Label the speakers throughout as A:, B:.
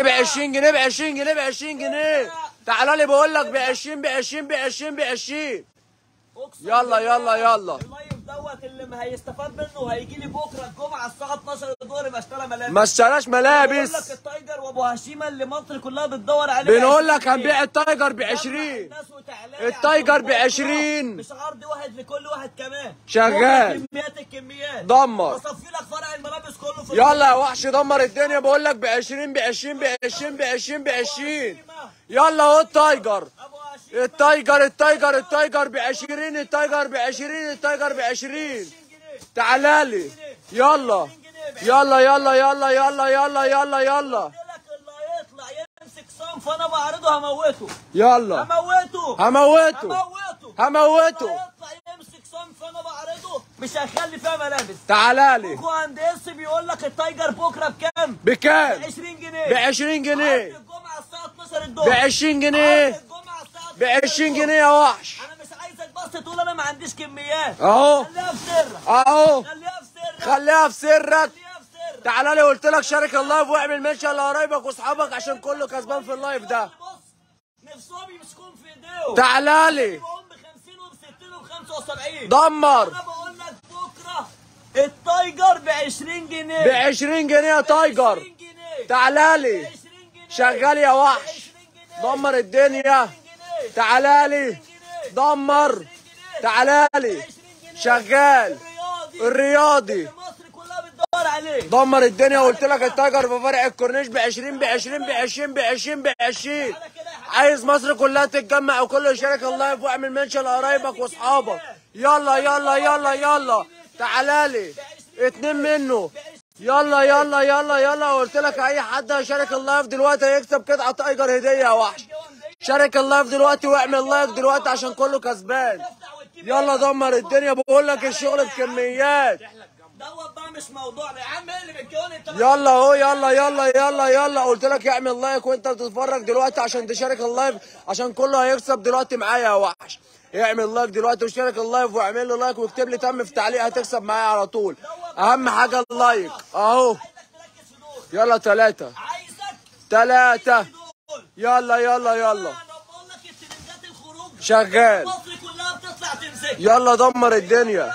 A: ب 20 جنيه ب 20 جنيه ب 20 جنيه تعالى لي بقول لك ب 20 ب 20 ب 20 ب 20
B: أقسم
A: يلا
B: بالله
A: يلا يلا
B: اللايف دوت اللي ما هيستفاد منه هيجي لي بكره الجمعه الساعه 12 الظهر يبقى اشترى ملابس
A: ما اشتراش
B: بقول لك
A: ملابس
B: التايجر وابو هشيمه اللي مصر كلها بتدور عليه
A: بنقول
B: ب
A: لك
B: 20
A: هنبيع التايجر ب
B: جمع
A: 20
B: الناس وتعالى
A: التايجر
B: عشان
A: ب
B: بكرة
A: 20.
B: مش عرض واحد لكل واحد كمان
A: شغال.
B: بكرة كميات الكميات
A: دمر.
B: بصفي لك فرع الملابس كله في
A: يلا يا وحش دمر الدنيا بقول لك ب 20 ب 20 ب 20 ب 20 ب 20 يلا اهو التايجر
B: ابو هشيمه
A: التايجر التايجر التايجر ب 20 التايجر ب 20 التايجر ب 20
B: جنيه
A: تعالى لي يلا يلا يلا يلا يلا يلا يلا يلا
B: قلت لك اللي هيطلع يمسك صنف انا بعرضه هموته
A: يلا
B: هموته
A: هموته
B: هموته
A: هموته
B: هيطلع يمسك صنف انا بعرضه مش هيخلي فيها ملابس
A: تعالى لي
B: كوكو عند اس بيقول لك التايجر بكره بكام؟
A: بكام
B: 20 جنيه
A: ب 20
B: عرض
A: جنيه
B: الجمعه الساعه 12
A: ب
B: الظهر
A: 20
B: عرض
A: جنيه
B: الجمعه الساعه
A: ب 20 جنيه يا وحش
B: انا مش عايزك بس تقول انا ما عنديش كميات
A: اهو
B: خليها في سرك
A: اهو
B: خليها في سرك
A: خليها في سرك
B: خليها في سرك
A: تعالى لي قلت لك شارك اللايف واعمل منشن لقرايبك واصحابك عشان كله كسبان في اللايف ده
B: بص نفسهم يمسكون في ايديهم
A: تعالى لي
B: يبقوا ب 50 وب 60 وب 75
A: دمر
B: انا بقول لك بكره التايجر ب 20 جنيه
A: ب 20 جنيه يا تايجر
B: 20 جنيه
A: تعالى
B: ب
A: لي
B: 20 جنيه
A: شغال يا وحش
B: 20 جنيه
A: دمر الدنيا
B: 20 جنيه
A: تعالى لي
B: 20 جنيه
A: دمر
B: 20 جنيه
A: تعالى لي
B: 20 جنيه
A: شغال
B: الرياضي
A: الرياضي
B: اللي مصر كلها بتدور عليه
A: دمر الدنيا قلت لك التايجر في فرع الكورنيش ب 20 ب 20 ب 20 ب 20 ب 20 عايز مصر كلها تتجمع وكله يشارك اللايف واعمل منشن لقرايبك واصحابك يلا يلا يلا يلا تعالى لي اتنين منه يلا يلا يلا يلا قلت لك اي حد هيشارك اللايف دلوقتي هيكسب قطعه تايجر هديه يا وحش شارك اللايف دلوقتي واعمل لايك دلوقتي عشان كله كسبان يلا دمر الدنيا بقول لك الشغل بكميات
B: دوت بقى مش موضوعنا يا عم ايه اللي بتكون انت
A: يلا اهو يلا يلا يلا يلا قلت لك اعمل لايك وانت بتتفرج دلوقتي عشان تشارك اللايف عشان كله هيكسب دلوقتي معايا يا وحش اعمل لايك دلوقتي وشارك اللايف واعمل له لايك واكتب لي تم في تعليق هتكسب معايا على طول اهم حاجه اللايك اهو
B: عايزك تركز في دول
A: يلا ثلاثة
B: عايزك
A: ثلاثة
B: في دول
A: يلا يلا يلا
B: انا بقول لك الترنجات الخروج
A: شغال
B: مصر كلها بتطلع تمسك
A: يلا دمر الدنيا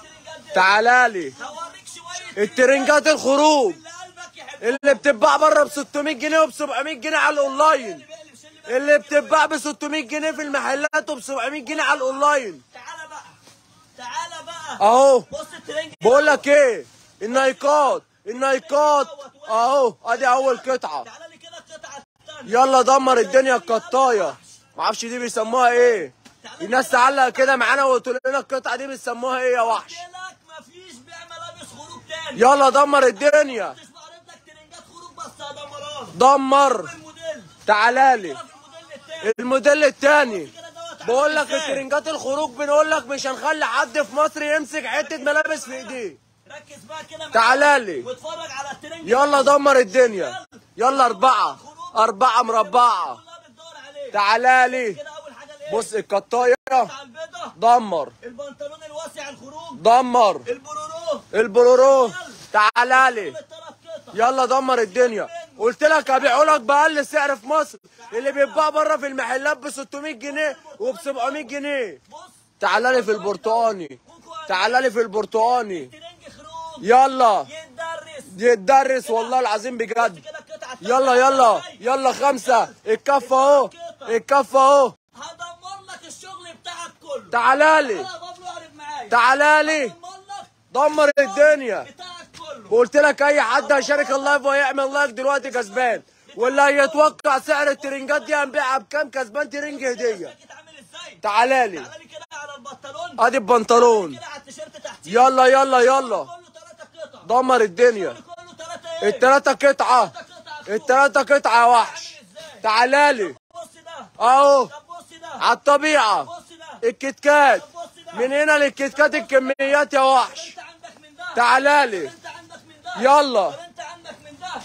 A: تعالى لي
B: هوريك شويه
A: الترنجات الخروج
B: اللي قلبك يحب
A: اللي بتتباع بره ب 600 جنيه وب 700 جنيه على الاونلاين
B: بيقلب شل بقى.
A: اللي بتتباع ب 600 جنيه في المحلات وب 700 جنيه على الاونلاين
B: تعالى بقى تعالى بقى
A: اهو
B: بص الترنج
A: بقول لك ايه النايكات النايكات اهو ادي اول قطعه
B: تعالى لي كده القطعه الثانيه
A: يلا دمر الدنيا القطايه معرفش دي بيسموها ايه الناس تعلق كده معانا وتقول لنا القطعه دي بيسموها ايه يا وحش
B: قلت لك مفيش بيع ملابس خروج تاني
A: يلا دمر الدنيا
B: مش بعرض لك ترنجات خروج بس يا دمران
A: دمر
B: الموديل
A: تعالى لي
B: كده في الموديل التاني
A: الموديل التاني
B: كده دوت
A: بقول لك
B: عامل إزاي؟
A: الترنجات الخروج بنقول لك مش هنخلي حد في مصر يمسك حته ملابس في ايديه
B: ركز بقى كده معايا
A: تعالى لي
B: واتفرج على الترنج
A: يلا دمر الدنيا يلا اربعه اربعه مربعه
B: كلها بتدور عليه
A: تعالى لي
B: كده اول حاجه الايه
A: بص القطايه
B: بتاع البيضه
A: دمر
B: البنطلون الواسع الخروج
A: دمر
B: البرورو
A: البلورو تعالى لي
B: الثلاث قطع
A: يلا دمر الدنيا قلت لك هبيعه لك باقل سعر في مصر اللي بيتباع بره في المحلات ب 600 جنيه وب 700 جنيه
B: بص
A: تعالى لي في البرتقاني تعالى لي في البرتقاني
B: ترنج خروج
A: يلا
B: يتدرس
A: يتدرس والله العظيم بجد
B: كده القطعه التانية
A: يلا يلا يلا خمسة الكف اهو الكف اهو
B: هدمر لك الشغل بتاعك كله
A: تعالى لي
B: انا بابلو قرب معايا
A: تعالى لي
B: هدمر لك
A: دمر الدنيا
B: بتاعك كله
A: قلت لك اي حد هيشارك اللايف وهيعمل لايك دلوقتي كسبان واللي هيتوقع سعر الترنجات دي هنبيعها بكام كسبان ترنج هديه
B: جاكيت عامل ازاي
A: تعالى لي
B: تعالى لي كده على البنطلون
A: ادي البنطلون
B: كده على التيشيرت تحتيه
A: يلا يلا يلا
B: كله ثلاثة قطع
A: دمر الدنيا
B: كله ثلاثة ايه
A: التلاتة قطعة
B: قطع
A: التلاتة قطعة يا وحش تعالى لي
B: بص ده
A: اهو
B: طب بص ده
A: على الطبيعة
B: بص ده
A: الكيت كات
B: طب بص ده
A: من هنا للكيت كات الكميات يا وحش
B: انت عندك من ده
A: تعالى لي
B: انت عندك من ده
A: يلا.
B: طب انت عندك من ده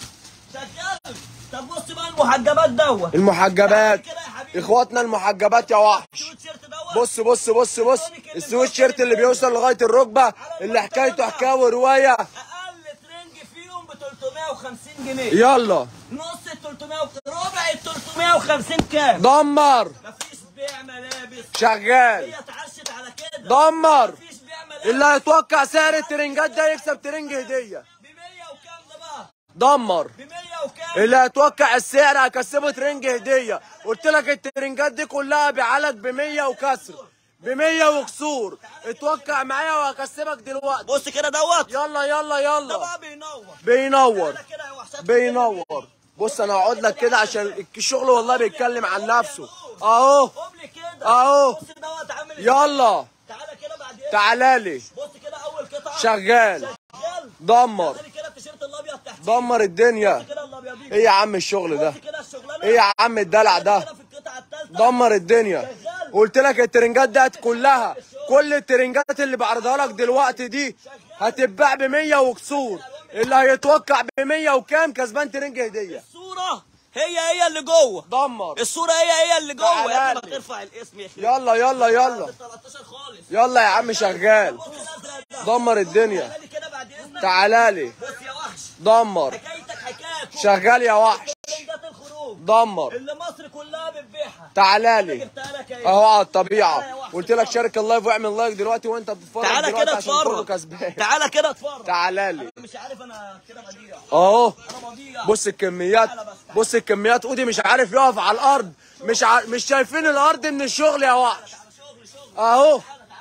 B: شغال طب بص بقى المحجبات دوت
A: المحجبات اخواتنا المحجبات يا وحش
B: التيشيرت دوت
A: بص بص بص بص السويت شيرت اللي بيوصل لغايه الركبه اللي حكايته حكايه وروايه
B: اقل ترنج فيهم ب 350 جنيه
A: يلا
B: نص ال ربع ال 350 كام
A: دمر
B: مفيش بيع ملابس
A: شغال
B: هي اتعشت على كده
A: دمر
B: مفيش بيع ملابس
A: اللي هيتوقع سعر الترنجات ده يكسب ترنج هديه
B: ب 100 وكام ده بقى
A: دمر
B: ب 100 وكام
A: اللي هيتوقع السعر هكسبه ترنج هديه قلت لك الترنجات دي كلها بيعالج ب 100 وكسر ب 100 وكسور اتوقع معايا وهكسبك دلوقتي
B: بص كده دوت
A: يلا يلا
B: ده
A: يلا
B: بقى بينور
A: بينور
B: ده كده يا وحشات
A: بينور بص انا هقعد لك كده عشان الشغل والله بيتكلم عن نفسه اهو
B: قوم لي كده
A: اهو.
B: بص دوت عامل ازاي.
A: يلا
B: تعالى كده بعد ايه
A: تعالى لي
B: بص كده اول قطعه
A: شغال
B: شغال
A: دمر
B: تعالى كده التيشيرت الابيض تحت
A: دمر الدنيا
B: كده الابيض دي
A: ايه يا عم الشغل ده
B: بص كده الشغلانه
A: ايه يا عم الدلع ده
B: كده في القطعه الثالثه
A: دمر الدنيا قلت لك الترنجات ديت كلها كل الترنجات اللي بعرضها لك دلوقتي دي هتتباع ب 100 وكسور اللي هيتوقع ب 100 وكام كسبان ترنج هديه
B: الصوره هي هي اللي جوه
A: دمر
B: الصوره هي هي اللي جوه يا
A: تعالى
B: ابني ما ترفع الاسم يا اخي
A: يلا يلا يلا
B: 13 خالص
A: يلا يا عم شغال
B: بص الازرق ده
A: دمر الدنيا
B: تعالى كده بعد اذنك
A: تعالى لي
B: بص يا وحش
A: دمر
B: حكايتك حكايه كوم.
A: شغال يا وحش
B: ترندات الخروج
A: دمر
B: اللي مصر كلها بتبيعها
A: تعالى لي
B: جبتها لك اهي
A: اهو على الطبيعه قلت لك شارك اللايف واعمل لايك دلوقتي وانت بتتفرج
B: تعالى
A: دلوقتي
B: كده
A: عشان كله
B: اتفرج
A: كسبان
B: تعالى كده اتفرج
A: تعالى لي
B: مش عارف انا كده بضيع
A: اهو
B: انا بضيع
A: بص الكميات بص الكميات اودي مش عارف يقف على الارض مش ع... مش شايفين الارض من الشغل يا وحش
B: شغل شغل
A: اهو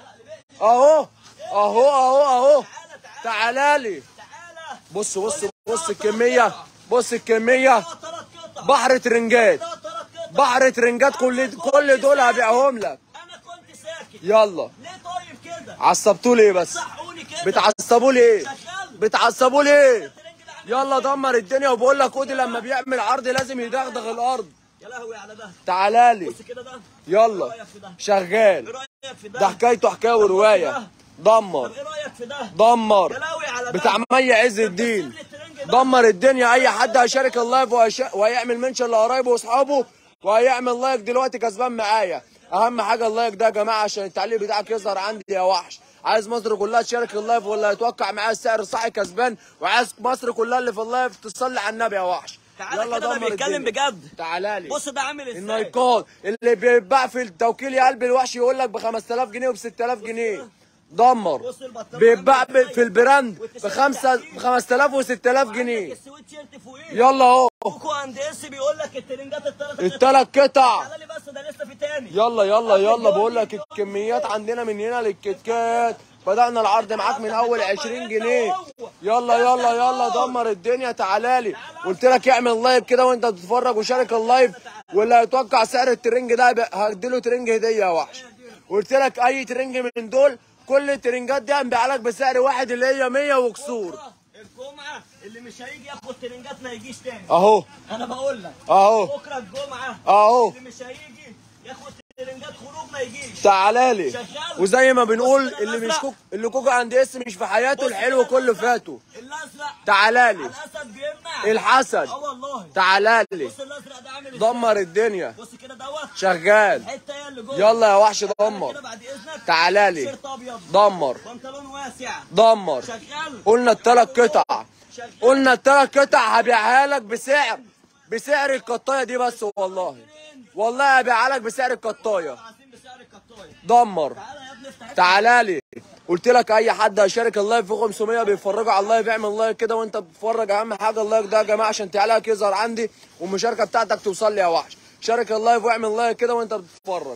A: اهو اهو اهو اهو تعالى لي
B: تعالى
A: بص بص بص الكميه بص الكميه
B: ثلاث قطع
A: بحر ترنجات
B: ثلاث قطع
A: بحر ترنجات كل كل دول هبيعهم لك
B: انا كنت ساكت
A: يلا
B: ليه طيب كده
A: عصبتوا ليه بس
B: صحوني كده
A: بتعصبوا ليه
B: شغال
A: بتعصبوا ليه
B: الترنج ده عامل
A: يلا دمر الدنيا وبقول لك اودي لما بيعمل عرض لازم يدغدغ الارض
B: يا لهوي على ده
A: تعالى لي
B: بص كده ده
A: يلا
B: ايه رايك في ده
A: شغال
B: ايه رايك في ده
A: ده حكايته حكايه وروايه دمر
B: طب ايه رايك في ده
A: دمر
B: يا لهوي على ده
A: بتاع مي عز الدين
B: سيب لي الترنج ده
A: دمر الدنيا اي حد هيشارك اللايف وهيش- وهيعمل منشن لقرايبه واصحابه وهيعمل لايك دلوقتي كسبان معايا اهم حاجه اللايك ده يا جماعه عشان التعليق بتاعك يظهر عندي يا وحش عايز مصر كلها تشارك اللايف واللي هيتوقع معاه السعر الصح كسبان وعايز مصر كلها اللي في اللايف تصلي على النبي يا وحش
B: تعالى كده انا بيتكلم
A: الدنيا.
B: بجد
A: تعالى لي
B: بص ده عامل ازاي
A: النايكات اللي بيتباع في التوكيل يا قلب الوحش يقول لك ب 5000 جنيه وب 6000 جنيه دمر
B: بص البطارية
A: بيتباع
B: عامل
A: ب-
B: ازاي؟
A: في البراند ب
B: والتيشيرت
A: 5
B: تحتيه.
A: ب 5000 و 6000
B: وعندك
A: جنيه
B: السويت شيرت فوقيه
A: يلا اهو
B: كوكو اند اس بيقول لك الترنجات الثلاث
A: الثلاث قطع
B: تعالى لي بس ده لسه في تاني
A: يلا يلا يلا بقول لك الكميات عندنا من هنا للكتكات بدأنا العرض معاك من اول 20 جنيه يلا يلا يلا دمر الدنيا تعالى لي قلت لك اعمل لايف كده وانت بتتفرج وشارك اللايف واللي هيتوقع سعر الترنج ده يبقى هديله ترنج هديه يا وحش قلت لك اي ترنج من دول كل الترنجات دي هنبيع لك بسعر واحد اللي هي 100 وكسور
B: الجمعه اللي مش هيجي ياخد ترنجات ما يجيش تاني
A: اهو
B: انا بقول لك
A: اهو
B: بكره الجمعه
A: اهو
B: اللي مش هيجي ياخد ترنجات خروج ما يجيش
A: تعالى لي
B: شغال.
A: وزي ما بنقول
B: بص
A: اللي مش
B: الأزرق.
A: كوك اللي كوكو عند اسم مش في حياته الحلو كله فاته
B: الازرق
A: تعالى لي
B: الاسد بيمنع
A: الحسد
B: اه والله
A: تعالى لي
B: بص الازرق ده عامل ازاي
A: دمر الدنيا
B: بص كده دوت
A: شغال
B: الحته هي اللي جوه
A: يلا يا وحش
B: كده
A: دمر
B: بعد اذنك
A: تعالى لي
B: تيشيرت ابيض
A: دمر
B: بنطلون واسع
A: دمر
B: شغال
A: قلنا الثلاث قطع
B: شغال
A: قلنا الثلاث قطع هبيعها لك بسعر بسعر القطايه دي بس والله والله هبيعها لك بسعر القطايه
B: عايزين بسعر القطايه
A: دمر
B: تعالى يا ابني افتح
A: تعالى لي قلت لك اي حد هيشارك اللايف في 500 بيتفرجوا على اللايف اعمل لايك كده وانت بتتفرج اهم حاجه اللايك ده يا جماعه عشان تعليقك يظهر عندي والمشاركه بتاعتك توصل لي يا وحش شارك اللايف واعمل لايك كده وانت بتتفرج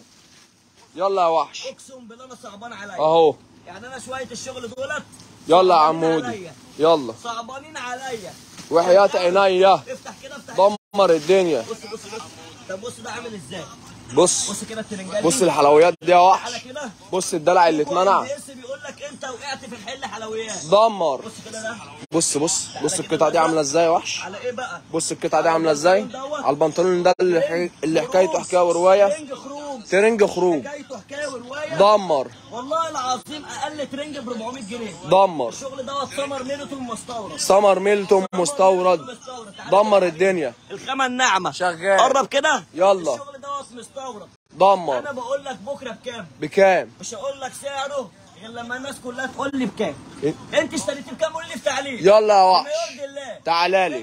A: يلا يا وحش
B: اقسم بالله انا صعبان عليا
A: اهو
B: يعني انا شويه الشغل دولت
A: يلا يا
B: صعبانين
A: عمودي
B: عليا.
A: يلا
B: صعبانين عليا
A: وحياة عينيا
B: افتح كده افتح
A: دمر الدنيا
B: بص بص بص طب بص ده عامل ازاي
A: بص
B: بص كده الترنجات
A: بص
B: دي.
A: الحلويات دي يا
B: تعالى
A: وحش
B: كده
A: بص الدلع اللي اتمنع
B: بس بيقول لك انت وقعت في الحل حلويات
A: دمر
B: بص كده ده
A: بص بص بص القطعه دي عامله ازاي يا وحش
B: على ايه بقى
A: بص القطعه دي عامله ازاي على البنطلون ده اللي, حي... اللي حكايته حكايه وروايه
B: ترنج خروج
A: ترنج خروج
B: حكايته حكايه وروايه
A: دمر
B: والله العظيم اقل ترنج ب 400 جنيه
A: دمر
B: الشغل دوت سمر ميلتون مستورد
A: سمر ميلتون مستورد
B: مستورد تعالى
A: دمر الدنيا
B: الخامه الناعمه
A: شغال.
B: قرب كده
A: يلا.
B: الشغل دوت مستورد
A: دمر
B: انا بقول لك بكره بكام
A: بكام
B: مش هقول لك سعره غير لما الناس كلها تقول لي بكام
A: إيه؟
B: انت اشتريتيه بكام قول لي في تعليق
A: يلا يا
B: بما
A: وحش
B: يرضي الله
A: تعالى
B: بيني
A: لي
B: وبينك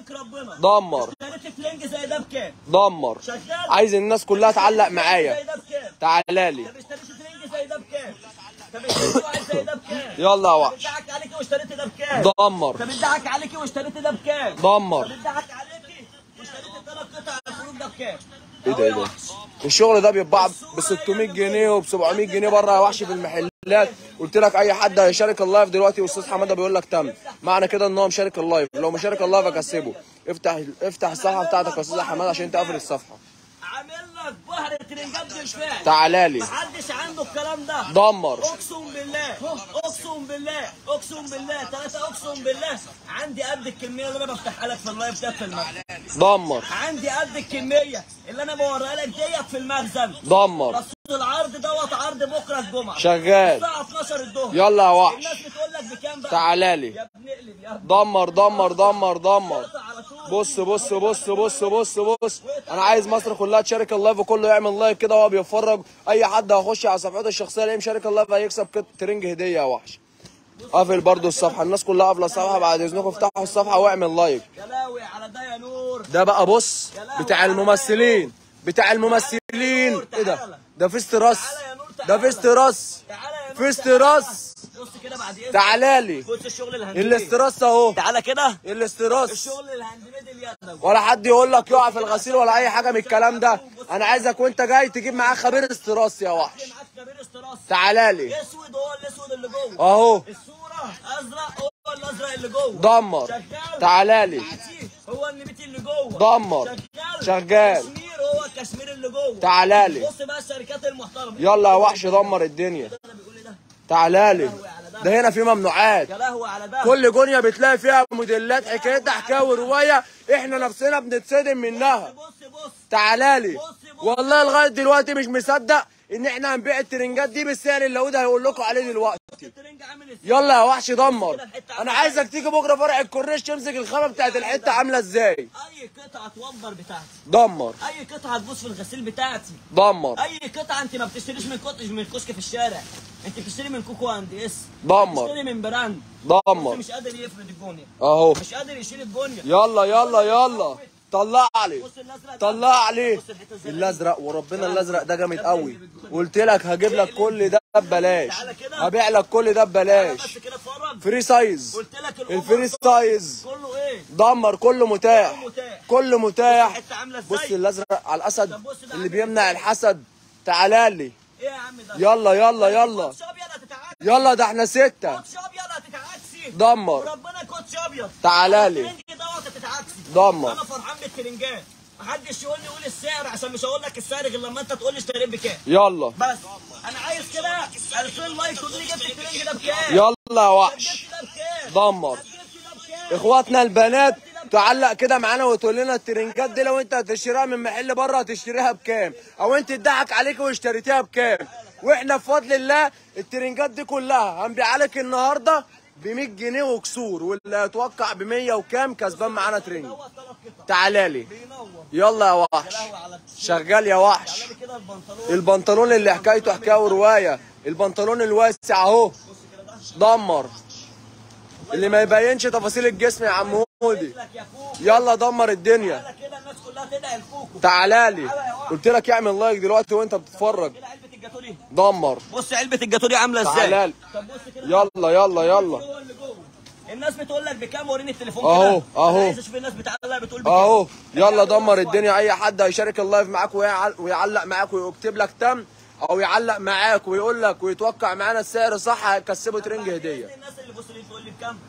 B: يهديك ربنا
A: دمر
B: اشتريت ترنج زي ده بكام؟
A: دمر
B: شغال
A: عايز الناس كلها تعلق
B: زي
A: معايا
B: ده بكام؟
A: تعالى لي
B: طب اشتريت ترنج زي ده بكام؟ طب اشتريت واحد زي ده بكام؟
A: يلا يا
B: طب
A: وحش
B: ادعك عليكي واشتريت ده بكام؟
A: دمر
B: طب ادعك عليكي واشتريت ده بكام؟
A: دمر
B: طب ادعك عليكي واشتريت الثلاث قطع الخروج ده بكام؟
A: ايه ده ايه ده الشغل ده بيتباع ب 600 جنيه وب 700 جنيه بره يا وحش في المحلات قلت لك اي حد هيشارك اللايف دلوقتي واستاذ حماده بيقول لك تم معنى كده ان هو مشارك اللايف لو مشارك اللايف اكسبه افتح افتح الصفحه بتاعتك يا استاذ حماده عشان تقفل الصفحه
B: عامل لك بحر ترنجات بالفعل
A: تعالى لي
B: محدش عنده الكلام ده
A: دمر
B: اقسم بالله اقسم بالله اقسم بالله ثلاثة اقسم بالله عندي قد الكمية اللي انا بفتحها لك في اللايف ده في المخزن
A: دمر
B: عندي قد الكمية اللي انا بوريها لك ديت في المخزن
A: دمر
B: بس العرض دوت عرض بكره الجمعة
A: شغال
B: الساعة 12 الظهر
A: يلا يا وحش
B: الناس بتقول لك بكام بقى
A: تعالى لي
B: يا ابن اقلب يا ابن
A: دمر دمر دمر دمر
B: اقطع على طول
A: بص بص بص بص بص بص انا عايز مصر كلها تشارك اللايف وكله يعمل لايك كده وهو بيتفرج اي حد هيخش على صفحته الشخصيه اللي مشارك اللايف هيكسب كت- ترنج هديه يا وحش قافل برضو الصفحه الناس كلها قافله الصفحه بعد اذنكم افتحوا الصفحه واعمل لايك
B: يا لاوي على ده يا نور
A: ده بقى بص بتاع الممثلين بتاع الممثلين ايه ده ده فيست راس ده فيست راس
B: تعالى يا نور
A: فيست
B: تعالى.
A: راس
B: بص كده بعد اذنك
A: تعالى لي
B: بص الشغل الهندمي
A: الاستراس اهو
B: تعالى كده
A: الاستراس
B: الشغل الهندمي اليدوي
A: ولا حد يقول لك يقع في الغسيل ولا اي حاجه من الكلام ده انا عايزك وانت جاي تجيب معاك خبير استراس يا وحش
B: معاك كبير استراس
A: تعالى لي
B: اسود هو الاسود اللي جوه
A: اهو
B: الصوره ازرق هو الازرق اللي جوه
A: دمر
B: شغال
A: تعالى لي
B: نبيتي هو النبيتي اللي جوه
A: دمر.
B: شغال
A: شغال.
B: كشمير هو الكشمير اللي جوه
A: تعالى لي
B: بص بقى الشركات المحترمه
A: يلا يا وحش دمر الدنيا
B: ده بيقول لي ده
A: تعالى لي ده هنا في ممنوعات
B: يا لهوي على ده
A: كل جونيا بتلاقي فيها موديلات حكايتها حكايه وروايه احنا نفسنا بنتصدم منها
B: بص بص
A: تعالى لي والله لغايه دلوقتي مش مصدق ان احنا هنبيع الترنجات دي بالسعر اللي هو ده هيقول لكم عليه دلوقتي
B: الترنج عامل ازاي
A: يلا يا وحش دمر انا عايزك تيجي بكره فرع الكورنيش تمسك الخامه بتاعت الحته عامله ازاي
B: اي قطعه توبر بتاعتي
A: دمر
B: اي قطعه تبص في الغسيل بتاعتي
A: دمر
B: اي قطعه انت ما بتشتريش من كوتش من كشك في الشارع انت بتشتري من كوكو اند اس
A: دمر
B: بتشتري من براند
A: دمر
B: مش قادر يفرد الجونيا
A: اهو
B: مش قادر يشيل الجونيا
A: يلا يلا يلا طلع لي
B: بص الازرق ده.
A: طلع لي
B: بص الحته الزرقاء
A: الازرق وربنا الازرق ده جامد قوي قلت لك هجيب لك كل ده ببلاش هبيع لك كل ده ببلاش
B: بس كده اتفرج
A: فري سايز
B: قلت لك الأوفر
A: الفري سايز
B: كله ايه
A: دمر كله متاح
B: متاح.
A: كله متاح
B: الحته عامله ازاي
A: بص الازرق على الاسد
B: طب بص ده
A: اللي
B: عامل
A: بيمنع الحسد تعالى لي
B: ايه يا عم ده
A: يلا يلا يلا
B: كوتش ابيض هتتعكس
A: يلا ده احنا ستة
B: كوتش ابيض هتتعكسي
A: دمر
B: وربنا كوتش ابيض
A: تعالى لي
B: الترنج دوت هتتعكسي
A: دمر.
B: انا فرحان بالترنجات محدش يقول لي قول السعر عشان مش هقول لك السعر غير لما انت تقول لي اشتريت بكام
A: يلا
B: بس انا عايز كده 2000 لايك تقول لي جبت الترنج ده بكام
A: يلا يا وحش
B: جبت ده بكام
A: دمر
B: جبت ده بكام
A: اخواتنا البنات تعلق كده معانا وتقول لنا الترنجات دي لو انت هتشتريها من محل بره هتشتريها بكام او انت اتضحك عليك واشتريتيها بكام واحنا بفضل الله الترنجات دي كلها هنبيعها لك النهارده ب 100 جنيه وكسور واللي هيتوقع ب 100 وكام كسبان معانا ترنج
B: هو ثلاث قطع
A: تعالى لي
B: بينور
A: يلا يا وحش
B: قهوه على
A: شغال يا وحش
B: تعالى كده البنطلون
A: البنطلون اللي حكايته حكايه وروايه البنطلون الواسع اهو دمر اللي ما يبينش تفاصيل الجسم يا عم هودي
B: لك يا كوكو
A: يلا دمر الدنيا
B: تعالى كده الناس كلها تدعي الكوكو
A: تعالى لي قلت لك اعمل لايك دلوقتي وانت بتتفرج
B: كده علبه الجاتوري
A: دمر
B: بص علبه الجاتوري عامله ازاي
A: تعالى لي
B: طب بص كده
A: يلا يلا يلا
B: هو اللي جوه الناس بتقول لك بكام وريني التليفون
A: أهو،
B: كده.
A: أهو.
B: أنا عايز اشوف الناس بتعلق بتقول بكام
A: اهو يلا دمر الدنيا اي حد هيشارك اللايف معاك ويعل- ويعلق معاك ويكتب لك تم او يعلق معاك ويقول لك ويتوقع معانا السعر صح هيكسبه ترنج هديه
B: الناس اللي بص لي تقول لي بكام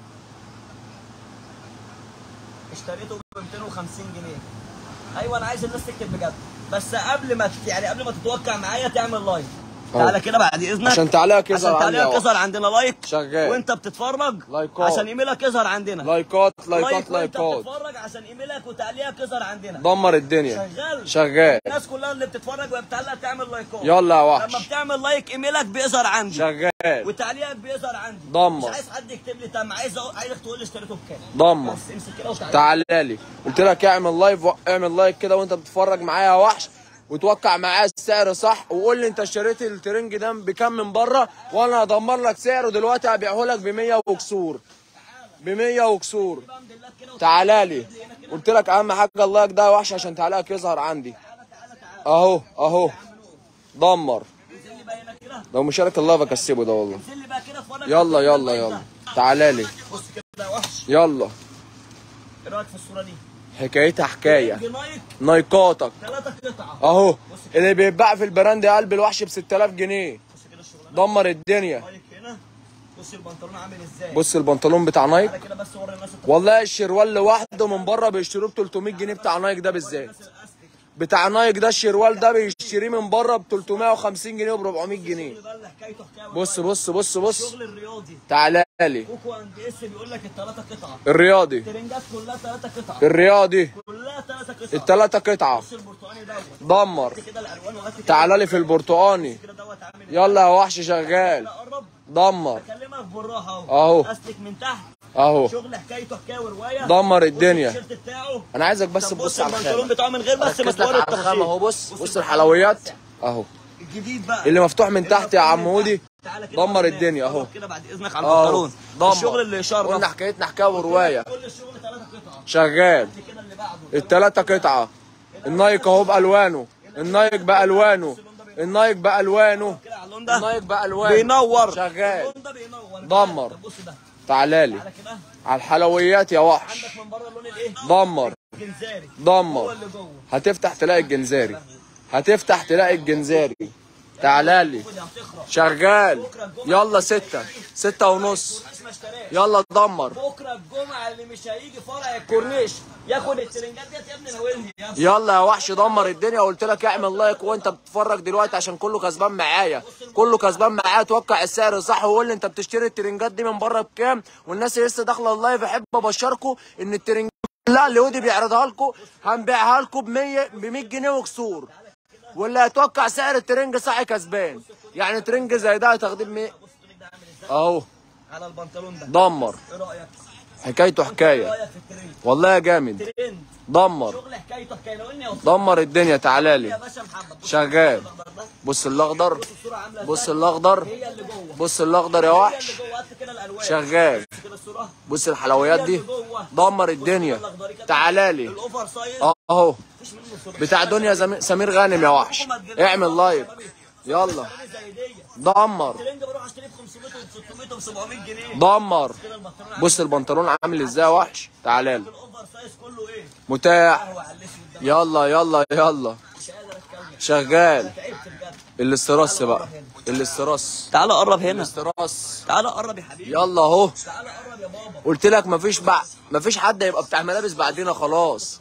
B: اشتريته ب 250 جنيه ايوه انا عايز الناس تكتب بجد بس قبل ما ت- يعني قبل ما تتوقع معايا تعمل لايك
A: أهو.
B: تعالى كده بعد اذنك
A: عشان تعليقك يظهر
B: عشان
A: عندي
B: تعليقك
A: أهو.
B: يظهر عندنا لايك
A: شغال.
B: وانت بتتفرج
A: لايكات.
B: عشان ايميلك يظهر عندنا
A: لايكات لايكات
B: وانت
A: لايكات
B: بتتفرج عشان ايميلك وتعليقك يظهر عندنا
A: دمر الدنيا
B: شغال
A: شغال
B: الناس كلها اللي بتتفرج وهي بتعلق تعمل لايكات
A: يلا يا
B: لما
A: وحش
B: بتعمل لايك ايميلك بيظهر عندي
A: شغال
B: وتعليقك بيظهر عندي
A: دمر.
B: مش عايز حد يكتب لي تم عايز أقول... عايزك تقول لي اشتريته بكام
A: دمر
B: بس امسك كده وتعالى
A: تعالى لي قلت لك اعمل لايف و- اعمل لايك كده وانت بتتفرج معايا يا وحش وتوقع معايا السعر صح وقول لي انت اشتريت الترنج ده بكام من بره وانا هدمر لك سعره دلوقتي هبيعه لك ب 100 وكسور ب 100 وكسور
B: بقى مدلات كده
A: تعالى لي قلت لك اهم حاجه اللايك ده يا وحش عشان تعليقك يظهر عندي اهو اهو دمر
B: انزل لي بقى هنا كده
A: لو مشارك الله بكسبه ده والله
B: انزل لي بقى كده اتفرج
A: يلا يلا يلا تعالى لي
B: بص كده يا وحش
A: يلا
B: ايه رايك في الصوره دي؟
A: حكايتها حكايه
B: رنج نايك
A: نايكاتك
B: ثلاثة قطعة
A: اهو اللي بيتباع في البراند يا قلب الوحش ب 6000 جنيه
B: بص كده الشغلانة
A: دمر الدنيا
B: نايك هنا بص البنطلون عامل ازاي
A: بص البنطلون بتاع نايك
B: تعالى كده بس وري الناس الت-
A: والله الشروال لوحده من بره بيشتروه ب 300 جنيه بتاع نايك ده بالذات
B: الناس الاستيك
A: بتاع نايك ده الشروال ده بيشتريه من بره ب 350 جنيه وب 400 جنيه
B: ده اللي حكايته حكايه
A: بص بص بص بص
B: الشغل الرياضي
A: تعالى لي
B: كوكو اند اس بيقول لك الثلاثة قطعة
A: الرياضي
B: الترنجات كلها ثلاثة قطعة
A: الرياضي
B: كلها ثلاثة قطعة
A: التلاتة قطعة
B: بص البرتقاني دوت
A: دمر
B: هات كده الالوان وهات كده
A: تعالى لي في البرتقاني
B: كده دوت عامل ايه
A: يلا يا وحش شغال
B: لا قرب
A: دمر
B: بكلمك بالراحة
A: أهو.
B: استك من تحت
A: اهو
B: شغل حكايته حكايه وروايه
A: دمر الدنيا.
B: بص التيشيرت بتاعه
A: انا عايزك بس
B: طب
A: تبص على
B: البنطلون
A: الخامة
B: بتاعه من غير بس
A: ركز لك
B: مسوار
A: على
B: التفاصيل
A: الخامة اهو بص بص
B: البنطلون
A: الحلويات
B: بتاعه.
A: اهو
B: الجديد بقى
A: اللي مفتوح من تحت يا عم
B: البنطلون
A: هودي
B: تعالى كده
A: دمر
B: قدام.
A: الدنيا اهو
B: قرب كده بعد اذنك على
A: اهو
B: البنطلون
A: دمر
B: الشغل اللي يشرف
A: قلنا حكايتنا حكايه وروايه
B: كل الشغل ثلاثة قطع
A: شغال
B: كده اللي بعده
A: التلاتة قطعة النايك اهو بألوانه النايك بألوانه النايك بألوانه
B: كده على اللون ده
A: النايك بألوانه
B: بينور
A: شغال
B: اللون ده بينور
A: دمر.
B: طب بص ده
A: تعالى لي
B: تعالى كده
A: على الحلويات يا وحش
B: عندك من بره اللون الايه
A: دمر
B: الجنزاري هو
A: دمر
B: اللي جوه
A: هتفتح تلاقي الجنزاري هتفتح تلاقي الجنزاري تعالى لي
B: خد يا هتخرب
A: شغال يلا ستة ستة ونص
B: اسمها اشتراه
A: يلا دمر
B: بكره الجمعه اللي مش هيجي فرع الكورنيش ياخد الترنجات ديت يا ابني ناولني يا
A: يلا يا وحش دمر الدنيا قلت لك اعمل لايك وانت بتتفرج دلوقتي عشان كله كسبان معايا كله كسبان معايا توقع السعر صح وقول لي انت بتشتري الترنجات دي من بره بكام والناس اللي لسه داخله اللايف احب ابشركم ان الترنجات لا اللي ودي بيعرضها لكم هنبيعها لكم ب 100 ب 100 جنيه وكسور واللي هيتوقع سعر الترنج صح كسبان يعني ترنج زي ده هتاخديه ب 100
B: بص الترنج ده عامل ازاي
A: اهو
B: على البنطلون ده
A: دمر
B: ايه رايك؟
A: حكايته
B: ايه
A: حكايه
B: رايك في الترند؟
A: والله يا جامد
B: ترند
A: دمر
B: شغل حكايته حكايه ناولني يا
A: دمر الدنيا تعالى
B: يا
A: لي
B: باشا محمد بص
A: شغال
B: الأخضر ده.
A: بص الاخضر
B: بص الصوره عامله
A: بص
B: ازاي
A: الاخضر
B: هي اللي جوه
A: بص الاخضر يا
B: هي
A: وحش
B: اللي جوه هات كده الالوان
A: شغال
B: بص كده الصوره
A: بص الحلويات
B: هي
A: دي
B: اللي جوه.
A: دمر
B: بص
A: الدنيا
B: كده الأخضر كده.
A: تعالى لي
B: الاوفر سايز
A: اهو
B: مفيش منه صوره
A: بتاع دنيا زمي- سمير غانم يا وحش اعمل لايك يلا
B: زي دي
A: دمر
B: الترنج بروح اشتريه ب 500 و 600 و 700 جنيه
A: دمر
B: كده البنطلون
A: بص البنطلون عامل ازاي يا وحش تعالى لي
B: الاوفر سايز كله ايه؟
A: متاح
B: قهوه على الاسود ده
A: يلا يلا يلا
B: مش قادر اتكلم
A: شغال
B: تعبت بجد
A: الاستراس بقى الاستراس
B: تعالى قرب هنا
A: الاستراس
B: تعالى قرب يا حبيبي
A: يلا اهو
B: تعالى قرب يا بابا
A: قلت لك مفيش بع... مفيش حد هيبقى بتاع ملابس بعدينا خلاص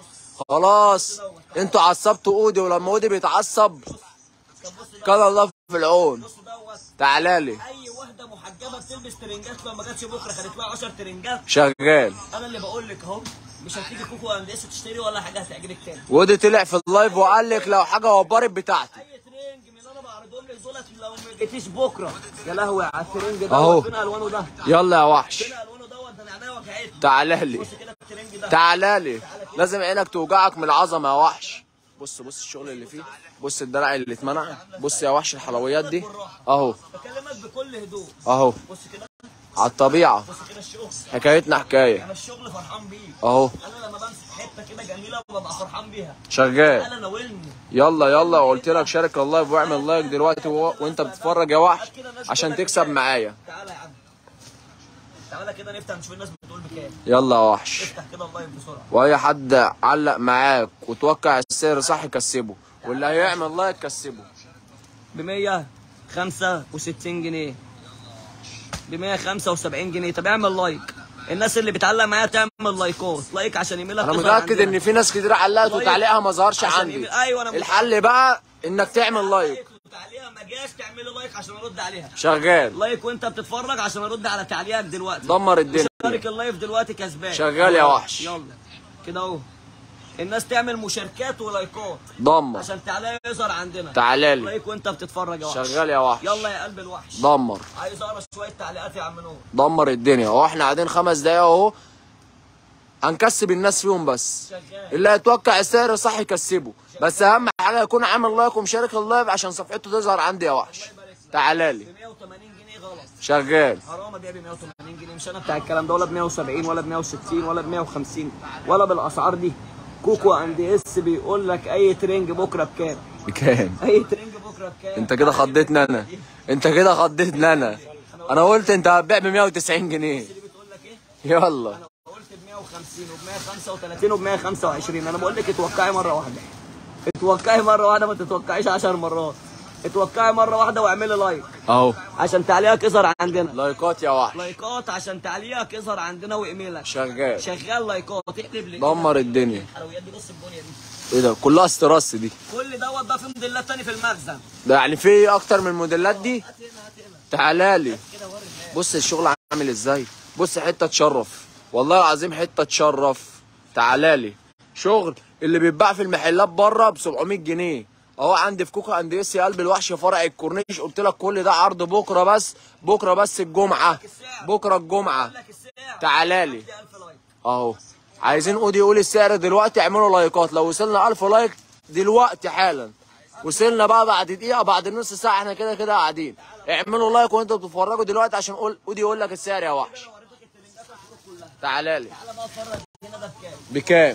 A: خلاص انتوا عصبتوا اودي ولما اودي بيتعصب
B: طب بص ده
A: كان الله في العون
B: بص دوت
A: تعالى لي
B: اي واحده محجبه بتلبس ترنجات لو ما جاتش بكره خدت لها 10 ترنجات
A: شغال
B: انا اللي بقول لك اهو مش هتيجي كوكو هندسه تشتري ولا حاجه هتعجبك تاني
A: ودي طلع في اللايف وقال لك لو حاجه وبرت بتاعتي
B: اي ترنج من اللي انا بعرضهم لك دولت لو ما جيتيش بكره يا لهوي على الترنج ده
A: أهو.
B: فين الوانه ده
A: يلا يا وحش
B: فين الوانه دوت ده انا عينيا وجعتني
A: تعالى لي
B: بص كده الترنج ده
A: تعالى لي لازم عينك توجعك من العظمه يا وحش بص بص الشغل اللي فيه بص الدرع اللي اتمنع بص يا وحش الحلويات دي اهو
B: بكلمك بكل هدوء
A: اهو
B: بص كده
A: على الطبيعه
B: بص كده الشغل
A: حكايتنا حكايه
B: انا الشغل فرحان بيه
A: اهو
B: انا لما بمسك حته كده جميله ببقى فرحان بيها
A: شغال
B: انا ناولني
A: يلا يلا قلت لك شارك اللايف واعمل لايك دلوقتي و... وانت بتتفرج يا وحش عشان تكسب معايا
B: تعالى يا عم تعالى كده نفتح نشوف الناس بتقول بكام
A: يلا يا وحش
B: افتح كده اللايف بسرعه
A: واي حد علق معاك وتوقع السعر صح كسبه واللي هيعمل لايك كسبه
B: ب 165 جنيه ب 175 جنيه طب اعمل لايك الناس اللي بتعلق معايا تعمل لايكات لايك عشان يميلك
A: انا
B: تظهر
A: متاكد
B: عندنا.
A: ان في ناس كتير علقت وتعليقها ما ظهرش
B: عشان
A: عندي
B: يميل- ايوه انا
A: الحل بقى انك تعمل لايك
B: لايك وتعليقها ما جاش تعمل لي لايك عشان ارد عليها
A: شغال
B: لايك وانت بتتفرج عشان ارد على تعليقك دلوقتي
A: دمر الدنيا
B: شارك اللايف دلوقتي كسبان
A: شغال يا وحش.
B: يلا كده اهو الناس تعمل مشاركات ولايكات
A: دمر
B: عشان تعالى يظهر عندنا
A: تعالى لي
B: لايك وانت بتتفرج يا وحش
A: شغال يا وحش
B: يلا يا قلب الوحش
A: دمر
B: عايز اقرا شويه تعليقات يا عم نور
A: دمر الدنيا اهو احنا قاعدين خمس دقايق اهو هنكسب الناس فيهم بس
B: شغال
A: اللي هيتوقع السعر صح يكسبه بس اهم حاجه يكون عامل لايك ومشارك اللايف عشان صفحته تظهر عندي يا وحش تعالى لي
B: ب 180 جنيه غلط
A: شغال
B: حرام ابيع ب 180 جنيه مش انا بتاع الكلام ده ولا ب 170 ولا ب 160 ولا ب 150 ولا بالاسعار دي كوكو اند اس بيقول لك اي ترنج بكره بكام
A: بكام
B: اي ترنج بكره بكام
A: انت كده خضتني انا انت كده خضتني انا انا قلت انت هتبيع ب 190 جنيه
B: اللي بتقول لك ايه
A: يلا
B: انا قلت ب 150 وب 135 وب 125 انا بقول لك اتوقعي مره واحده اتوقعي مره واحده ما تتوقعيش 10 مرات اتوقعي مره واحده واعملي لايك
A: اهو
B: عشان تعليقك يظهر عندنا
A: لايكات يا وحش
B: لايكات عشان تعليقك يظهر عندنا وايميلك
A: شغال
B: شغال لايكات اقلب لي
A: دمر الدنيا
B: الحلويات دي بص البنيه دي
A: ايه ده كلها استراس دي
B: كل دوت بقى في موديلات تاني في المخزن
A: ده يعني في ايه اكتر من الموديلات دي
B: هات هنا هات هنا
A: تعالى لي
B: كده وري الناس
A: بص الشغل عامل ازاي بص حته تشرف والله العظيم حته تشرف تعالى لي شغل اللي بيتباع في المحلات بره ب 700 جنيه اهو عندي في كوكا اند اس قلب الوحش فرع الكورنيش قلت لك كل ده عرض بكره بس بكره بس الجمعه بكره الجمعه
B: لك السعر
A: تعالى لي
B: 1000 لايك
A: اهو عايزين اودي يقول السعر دلوقتي اعملوا لايكات لو وصلنا 1000 لايك دلوقتي حالا وصلنا بقى بعد دقيقه بعد نص ساعه احنا كده كده قاعدين اعملوا لايك وانتوا بتتفرجوا دلوقتي عشان قول اودي يقول لك السعر يا وحش تعالى لي
B: تعالى بقى اتفرج هنا ده بكام
A: بكام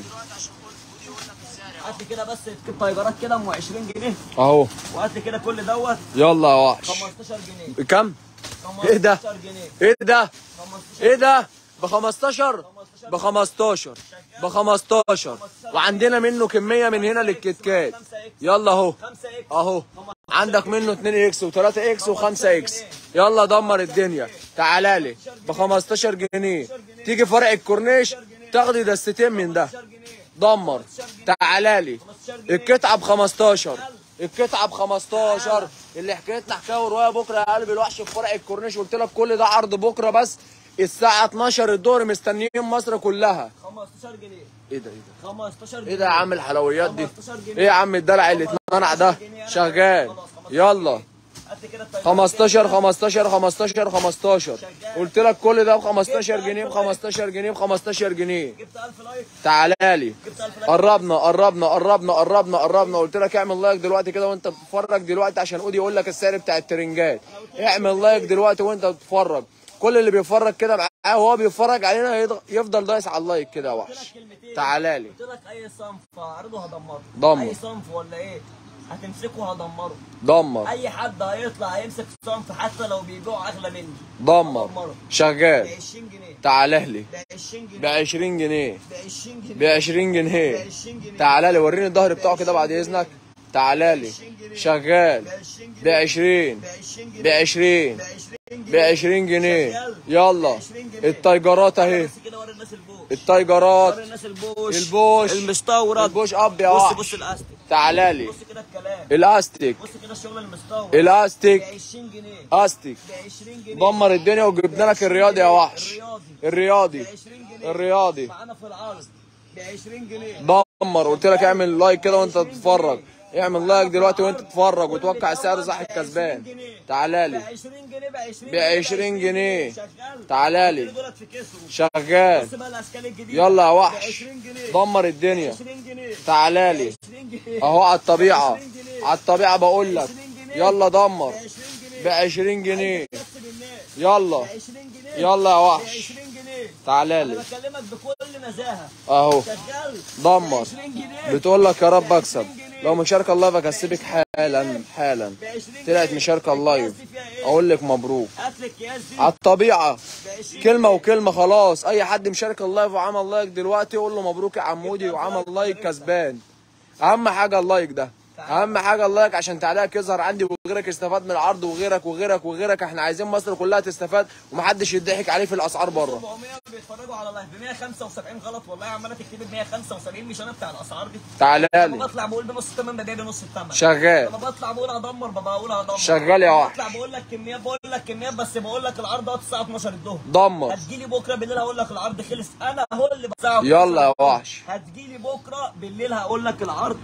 B: هات لي كده بس الطيارات كده ام 20 جنيه
A: اهو
B: وهات لي كده كل دوت
A: يلا يا وحش
B: 15 جنيه
A: بكام ايه ده
B: 15 جنيه
A: ايه ده
B: 15
A: ايه ده ب 15 ب 15 ب 15 وعندنا منه كميه من هنا للكيت كات يلا اهو
B: 5 اكس
A: اهو عندك منه 2 اكس و3 اكس و5 اكس يلا دمر الدنيا تعالى لي ب 15 جنيه تيجي فرع الكورنيش تاخدي دستتين من ده دمر تعالى لي القطعه ب 15 القطعه ب 15 اللي حكيت لك حكايه وروايه بكره يا قلب الوحش في فرع الكورنيش قلت لك كل ده عرض بكره بس الساعه 12 الظهر مستنيين مصر كلها
B: 15 جنيه
A: ايه ده ايه ده
B: 15 جنيه
A: ايه ده يا عم الحلويات دي
B: 15 جنيه
A: ايه يا عم الدلع اللي اتمنع ده شغال يلا
B: هات لي كده الطيارات
A: 15 15 15 15 قلت لك كل ده ب 15 جنيه ب 15 جنيه ب 15 جنيه
B: جبت 1000 لايك
A: تعالى لي
B: جبت 1000 لايك
A: قربنا قربنا قربنا قربنا قربنا قلت لك اعمل لايك دلوقتي كده وانت بتتفرج دلوقتي عشان اودي يقول لك السعر بتاع الترنجات اعمل لايك دلوقتي وانت بتتفرج كل اللي بيتفرج كده معاه وهو بيتفرج علينا يضغ- يفضل دايس على اللايك كده يا وحش
B: كلمتين
A: تعالى لي
B: قلت لك اي صنف هعرضه هدمره
A: دمر.
B: اي صنف ولا ايه هتمسكه هدمره
A: دمر
B: اي حد هيطلع هيمسك صنف حتى لو بيبيعوا اغلى مني
A: دمر
B: ب
A: شغال
B: 20 جنيه
A: تعالى لي
B: ب 20
A: ب
B: جنيه
A: 20 جنيه
B: ب 20 جنيه
A: ب 20
B: ب
A: جنيه
B: 20 جنيه
A: تعالى لي وريني الظهر بتاعه كده بعد اذنك تعالى لي شغال
B: ب 20
A: ب
B: جنيه
A: 20
B: ب 20
A: ب
B: جنيه
A: 20
B: ب 20 جنيه
A: ب 20 جنيه يلا التايجرات اهي
B: بس كده وري الناس البوش وري
A: التايجرات
B: الناس البوش
A: البوش.
B: المستورد
A: البوش اب يا
B: بص
A: وحش
B: بص الاستيك
A: تعالى لي
B: بص كده الكلام
A: الاستيك
B: بص كده الشغل المستورد ب
A: الاستيك
B: 20 جنيه
A: استيك
B: ب 20 جنيه
A: دمر الدنيا وجبنا لك الرياضي يا وحش
B: الرياضي
A: الرياضي
B: ب 20 جنيه
A: الرياضي
B: معانا في العرض ب 20 جنيه
A: دمر قلت لك اعمل لايك كده وانت بتتفرج اعمل لايك دلوقتي وانت تتفرج وتوقع السعر صح الكسبان تعالى
B: ب
A: لي
B: 20 جنيه ب 20
A: ب 20 جنيه.
B: شغال
A: تعالى لي
B: دولت في كسره
A: شغال
B: بص بقى الاشكال الجديده
A: يلا يا
B: ب
A: وحش
B: 20 جنيه
A: دمر الدنيا
B: 20 جنيه
A: تعالى لي
B: 20 جنيه
A: اهو على الطبيعه
B: 20 جنيه.
A: على الطبيعه بقول لك
B: 20 جنيه.
A: يلا دمر
B: ب 20 جنيه
A: ب 20 جنيه
B: كسب الناس
A: يلا
B: ب 20 جنيه
A: يلا يا
B: ب
A: وحش
B: 20 جنيه
A: تعالى
B: انا
A: لي
B: بكلمك بكل نزاهه
A: اهو
B: شغال
A: دمر
B: 20 جنيه
A: بتقول لك يا رب اكسب لو مشاركه اللايف اكسبك حالا حالا
B: ب 20
A: طلعت
B: جنيه.
A: مشاركه اللايف
B: الأكياس دي فيها ايه؟
A: اقول لك مبروك
B: هات لي الأكياس دي
A: على الطبيعه
B: ب 20
A: كلمه وكلمه خلاص اي حد مشارك اللايف وعمل لايك دلوقتي قول له مبروك يا عمودي وعمل لايك كسبان اهم حاجه اللايك ده اهم حاجه اللايك عشان تعليقك يظهر عندي وغيرك يستفاد من العرض وغيرك وغيرك وغيرك احنا عايزين مصر كلها تستفاد ومحدش يضحك عليه في الاسعار بره
B: 400 بيتفرجوا على لايف ب 175 غلط والله عماله تكتبي ب 175 مش انا بتاع الاسعار دي
A: تعالى
B: لما
A: لي
B: بطلع بقول بنص الثمن ببيع بنص الثمن
A: شغال
B: لما بطلع بقول هدمر ببقى اقول هدمر
A: شغال يا
B: لما
A: وحش.
B: بطلع بقول لك كميات بقول لك كميات بس بقول لك العرض دوت الساعه 12 الظهر
A: دمر
B: هتجيلي بكره بالليل هقول لك العرض خلص انا هو اللي بساعد
A: يلا يا وحش
B: هتجيلي بكره بالليل هقول لك العرض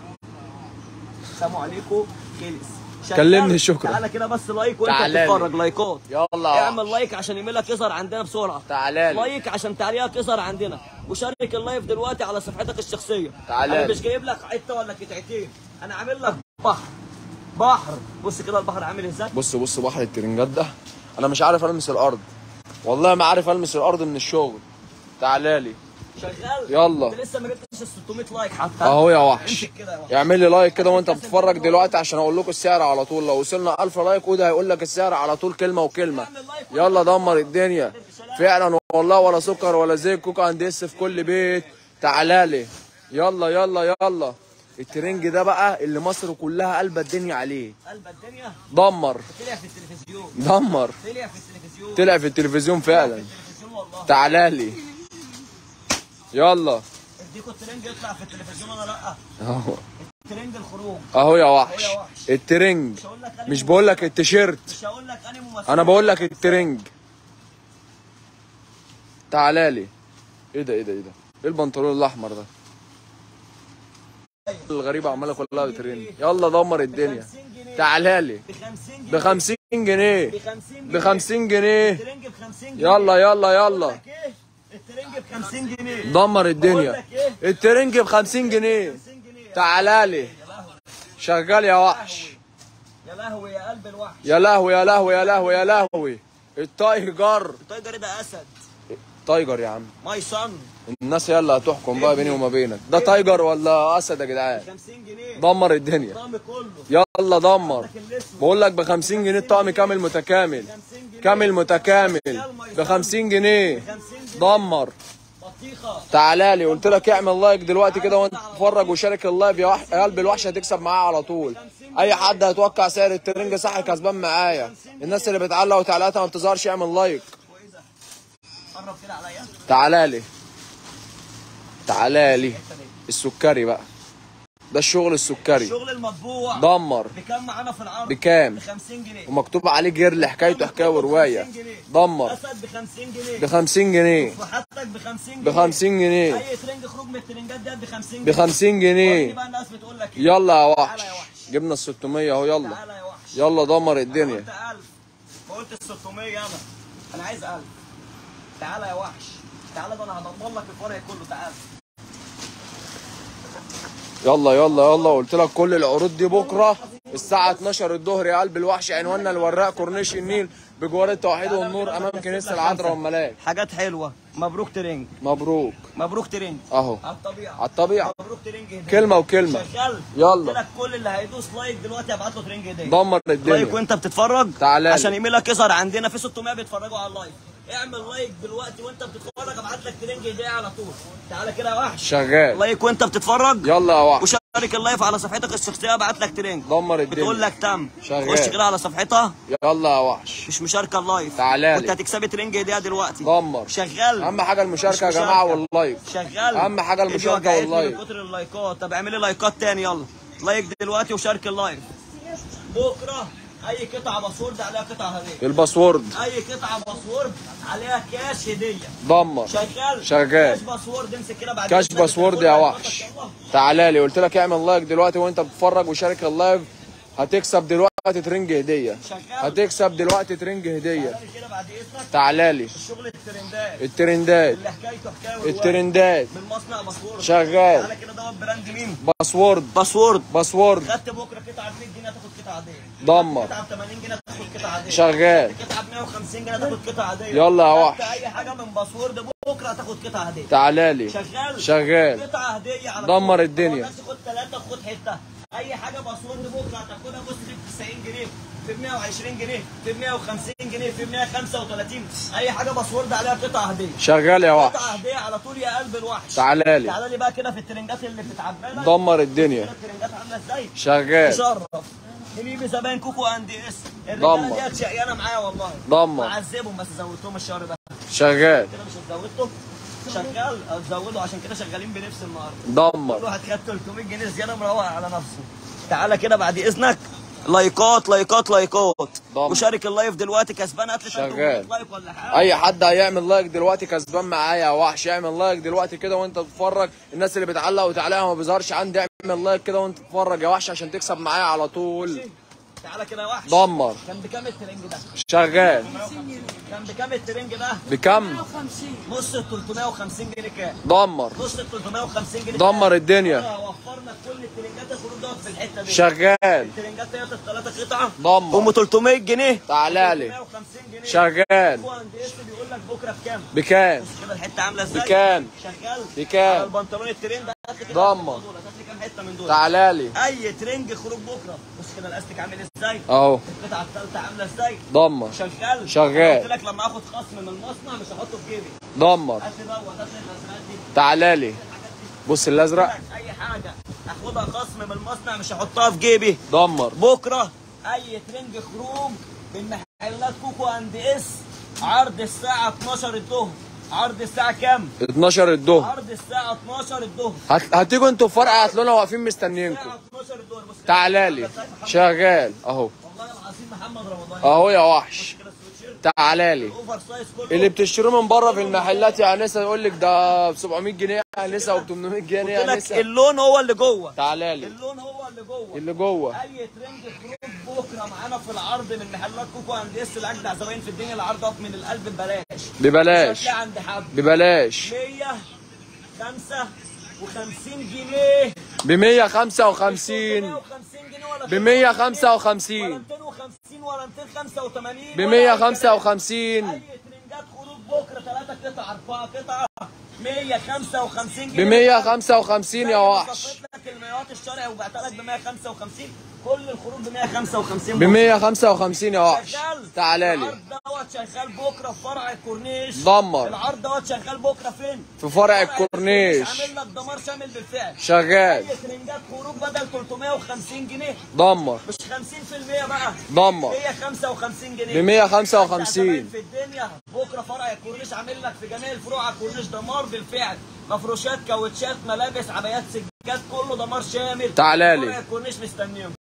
B: السلام عليكم خلص شغال.
A: كلمني شكرا.
B: تعالى كده بس لايك وانت
A: تعالى لي.
B: بتتفرج لايكات
A: يلا يا
B: اعمل
A: وحش.
B: لايك عشان ايميلك يظهر عندنا بسرعه
A: تعالى لي.
B: لايك عشان تعليقك يظهر عندنا وشارك اللايف دلوقتي على صفحتك الشخصيه
A: تعالى
B: انا
A: لي.
B: مش جايب لك حته ولا قطعتين انا عامل لك بحر بحر بص كده البحر عامل ازاي
A: بص بص بحر الترنجات ده انا مش عارف المس الارض والله ما عارف المس الارض من الشغل تعالى لي
B: شغال
A: يلا.
B: انت لسه ما جبتش ال 600 لايك حتى
A: اهو يا وحش
B: امسك كده يا وحش
A: اعمل لي لايك كده وانت بتتفرج دلوقتي عشان اقول لكم السعر على طول لو وصلنا 1000 لايك وده هيقول لك السعر على طول كلمه وكلمه يلا دمر الدنيا فعلا والله ولا سكر ولا زيت كوكا عند اس في كل بيت تعالى لي يلا يلا يلا الترنج ده بقى اللي مصر كلها قلبة الدنيا عليه
B: قلب الدنيا
A: دمر
B: طلع في التلفزيون
A: دمر
B: طلع في التلفزيون
A: طلع في التلفزيون فعلا
B: التلفزيون والله
A: تعالى لي يلا
B: اديكوا الترنج يطلع في التلفزيون ولا لا
A: اهو
B: ترنج الخروج
A: اهو يا وحش الترنج
B: مش هقول لك أنا
A: مش بقول لك التيشيرت
B: مش هقول لك انا ممثل
A: انا بقول لك الترنج تعالى لي ايه ده ايه ده ايه ده ايه البنطلون الاحمر ده الغريبه عماله كلها بترن يلا دمر الدنيا
B: 50 جنيه
A: تعالى لي
B: ب 50 جنيه
A: ب 50 جنيه
B: ب 50
A: ب 50 جنيه
B: الترنج ب 50 جنيه
A: يلا يلا
B: بقول
A: يلا
B: لك ايه الترنج ب 50 جنيه
A: دمر الدنيا
B: بقول لك ايه
A: الترنج ب 50 جنيه
B: 50 جنيه
A: تعالى لي
B: يا لهوي
A: شغال يا وحش
B: يا لهوي يا قلب الوحش
A: يا لهوي يا لهوي يا لهوي يا لهوي التايجر
B: التايجر ده اسد
A: تايجر يا عم
B: ماي صن
A: الناس يلا هتحكم بقى بيني وما بينك ده تايجر ولا اسد يا جدعان
B: 50 جنيه
A: دمر الدنيا
B: الطقم كله
A: يلا دمر
B: لكن الاسود
A: بقول لك ب 50 جنيه الطقم كامل متكامل
B: 50 جنيه
A: كامل متكامل ب 50 جنيه
B: 50 جنيه
A: دمر
B: بطيخه
A: تعالى لي قلت لك اعمل لايك دلوقتي كده وانت بتتفرج وشارك اللايف يا, وح... يا قلب الوحش هتكسب معاه على طول اي حد هيتوقع سعر الترنج صح كسبان معايا الناس اللي بتعلق وتعليقاتها ما بتظهرش اعمل لايك
B: قرب كده عليا
A: تعالى لي تعالى لي السكري بقى ده الشغل السكري
B: الشغل المطبوع
A: دمر
B: بكام معانا في العرض
A: بكام
B: ب 50 جنيه
A: ومكتوب عليه جرل حكايته حكايه وروايه دمر
B: اسد ب 50 جنيه
A: ب 50 جنيه
B: وحطك ب 50 جنيه
A: ب 50 جنيه
B: اي ترنج خروج من الترنجات ده ب 50
A: ب
B: جنيه
A: 50
B: دي
A: جنيه
B: بقى الناس بتقول لك إيه؟
A: يلا يا وحش
B: تعالى يا وحش.
A: جبنا ال 600 اهو يلا
B: تعالى يا وحش
A: يلا دمر
B: أنا
A: الدنيا
B: قلت 1000 ما قلت ال 600 انا انا عايز 1000 تعالى يا وحش تعالى ده انا هدمر لك الفرع كله تعالى
A: يلا يلا يلا قلت لك كل العروض دي بكره الساعه 12 الظهر يا قلب الوحش عنواننا الوراق كورنيش النيل بجوار التوحيد والنور امام كنيسه العذراء والملاك
B: حاجات حلوه مبروك ترنج
A: مبروك
B: مبروك ترنج
A: اهو
B: على الطبيعه
A: على الطبيعه
B: مبروك ترنج هديه
A: كلمه وكلمه
B: شغال
A: يلا.
B: قلت لك كل اللي هيدوس لايك دلوقتي هبعت له ترنج هديه
A: دمر
B: لايك
A: الدنيا
B: وانت بتتفرج
A: تعالى لي.
B: عشان ايميلك يظهر عندنا في 600 بيتفرجوا على اللايف اعمل لايك دلوقتي وانت بتتفرج ابعت لك ترنج هديه على طول تعالى كده يا وحش
A: شغال
B: لايك وانت بتتفرج
A: يلا يا وحش
B: وشارك اللايف على صفحتك الشخصيه ابعت لك ترنج
A: دمر
B: بتقول
A: الدنيا
B: لك تم
A: شغال.
B: خش كده على صفحتها
A: يلا يا وحش
B: مش مشاركه اللايف
A: تعالى لي.
B: وانت هتكسبي ترنج هديه دلوقتي
A: دمر
B: شغال
A: اهم حاجه المشاركه يا
B: مش
A: جماعه
B: مشاركة.
A: واللايك
B: شغال
A: أهم حاجة
B: إيدي
A: المشاركة
B: وجعتني
A: واللايك.
B: من كتر اللايكات طب اعملي لايكات تاني يلا لايك دلوقتي وشارك اللايف بكره اي قطعه باسورد عليها قطعه هديه
A: الباسورد
B: اي قطعه باسورد عليها كاش هديه
A: دمر
B: شغال
A: شغال.
B: كاش باسورد امسك كده بعد
A: كاش
B: إذنك
A: باسورد
B: بتاخد
A: يا
B: لايكاتك،
A: وحش
B: يلا.
A: تعالى لي قلت لك اعمل لايك دلوقتي وانت بتتفرج وشارك اللايف هتكسب دلوقتي ترنج هديه
B: شغال
A: هتكسب دلوقتي ترنج هديه
B: تعالى كده بعد اذنك
A: تعالى لي
B: الشغل الترندات
A: الترندات
B: اللي حكايته حكايه والواحد.
A: الترندات
B: من مصنع باسورد
A: شغال
B: تعالى كده دوت براند مين
A: باسورد
B: باسورد
A: باسورد
B: خدت بكره قطعه ب 100 جنيه تاخد قطعه عاديه
A: دمر
B: قطعه ب 80 جنيه تاخد قطعه عاديه
A: شغال
B: قطعه ب 150 جنيه تاخد قطعه عاديه
A: يلا يا
B: خدت
A: وحش.
B: اي حاجه من باسورد بكره هتاخد قطعه هديه
A: تعالى لي
B: شغال
A: شغال
B: قطعه هديه على
A: دمر
B: طول.
A: الدنيا.
B: هو الناس خد ثلاثه خد حته اي حاجه باسورد بكره هتاخدها بص في 90 جنيه في 120 جنيه في 150 جنيه في 135 اي حاجه باسورد عليها قطعه هديه
A: شغال يا وحش
B: قطعه هديه على طول يا قلب الوحش
A: تعالى لي
B: تعالى لي بقى كده في الترنجات اللي بتتعبى لك
A: دمر الدنيا
B: كده الترنجات عامله ازاي
A: شغال
B: تشرف حبيبي زباين كوكو اند اس
A: ضمة.
B: الرجاله ديت شقيانه معايا والله
A: ضمة.
B: بعذبهم بس زودتهم الشهر ده
A: شغال
B: كده مش هتزودهم شغال ازودوا عشان كده شغالين بنفس النهارده كل
A: دمر
B: واحد خد 300 جنيه زياده مروق على نفسه تعالى كده بعد اذنك لايكات لايكات لايكات
A: ضمة.
B: وشارك اللايف دلوقتي كسبان هات لي
A: شغال.
B: 300 لايك ولا حاجه
A: اي حد هيعمل لايك دلوقتي كسبان معايا يا وحش اعمل لايك دلوقتي كده وانت بتتفرج الناس اللي بتعلق وتعليقها ما بيظهرش عندي اعمل لايك كده وانت بتتفرج يا وحش عشان تكسب معايا على طول
B: تعالى كده يا وحش
A: دمر
B: كان بكام الترنج ده؟
A: شغال
B: كان بكام الترنج ده؟
A: بكم
B: نص ال 350 جنيه كام؟
A: دمر
B: نص ال 350 جنيه
A: دمر الدنيا
B: آه، وفرنا كل الترنجات الخروج دوت في الحته دي
A: شغال
B: الترنجات ديت الثلاثه قطعه
A: دمر
B: ام 300 جنيه
A: تعالى لي
B: 350 جنيه
A: شغال
B: هو عند اسم بيقول لك بكره بكام؟
A: بكام
B: بص كده الحته عامله ازاي؟
A: بكام؟
B: شغال
A: بكام؟
B: على البنطلون الترند هات لي كده
A: ضمة.
B: دول، هات لي كام حته من دول
A: تعالى لي
B: اي ترنج خروج بكره بص كده الاستيك عامل ازاي؟
A: اهو
B: القطعه الثالثه عامله ازاي؟
A: دمر
B: شغال
A: شغال.
B: قلت لك لما اخد خصم من المصنع مش هحطه في جيبي
A: دمر
B: هات لي دوت هات لي الازرقات دي
A: تعالى لي بص الازرق
B: قلت لك اي حاجه اخدها خصم من المصنع مش هحطها في جيبي
A: دمر
B: بكره اي ترنج خروج من محلات كوكو اند اس عرض الساعه 12 الظهر عرض الساعه كام
A: 12 الظهر
B: عرض الساعه 12 الظهر
A: هت... هتيجوا انتوا في فرع هتلاقونا واقفين مستنيينكم
B: الساعه 12 الظهر بص
A: تعالى لي شغال اهو
B: والله العظيم محمد رمضان
A: اهو يا وحش
B: كده السويتشيرت
A: تعالى لي
B: الاوفر سايز كله
A: اللي بتشتروه من بره في المحلات يا انسه يقول لك ده ب 700 جنيه يا انسه وب 800 جنيه
B: قلت
A: يا
B: لك
A: انسه
B: اللون هو اللي جوه
A: تعالى لي
B: اللون هو اللي جوه
A: اللي جوه
B: اي ترند خروج بكره معانا في العرض من محلات كوكو اند اس لاجدع زباين في الدنيا العرض دوت من القلب ببلاش مش
A: ببلاش
B: هتلاقي عند حد
A: ببلاش
B: 155 جنيه
A: ب 155
B: 150 جنيه ولا
A: ب 155
B: ولا 250 ولا 285
A: ب 155
B: اي ترنجات خروج بكره ثلاثة قطع أربعة قطع 155
A: ب
B: جنيه
A: 155 يا وحش
B: صفيت لك المايوهات الشرعي وبعتها لك ب 155 كل الخروج ب 155
A: ب 155 يا وحش
B: شغال
A: تعالى
B: العرض
A: لي
B: دوت شغال بكره في فرع الكورنيش
A: دمر.
B: العرض دوت شغال بكره فين؟
A: في فرع الكورنيش
B: عامل لك دمار شامل بالفعل
A: شغال
B: اي ترنجات خروج بدل 350 جنيه
A: دمر
B: مش 50% بقى
A: دمر
B: 155 جنيه
A: ب 155.
B: زباين في الدنيا بكره فرع الكورنيش عامل لك في جميع الفروع على الكورنيش دمار بالفعل مفروشات كاوتشات ملابس عبايات سجاد كله دمار شامل
A: تعالى لي.
B: فرع الكورنيش مستنيهم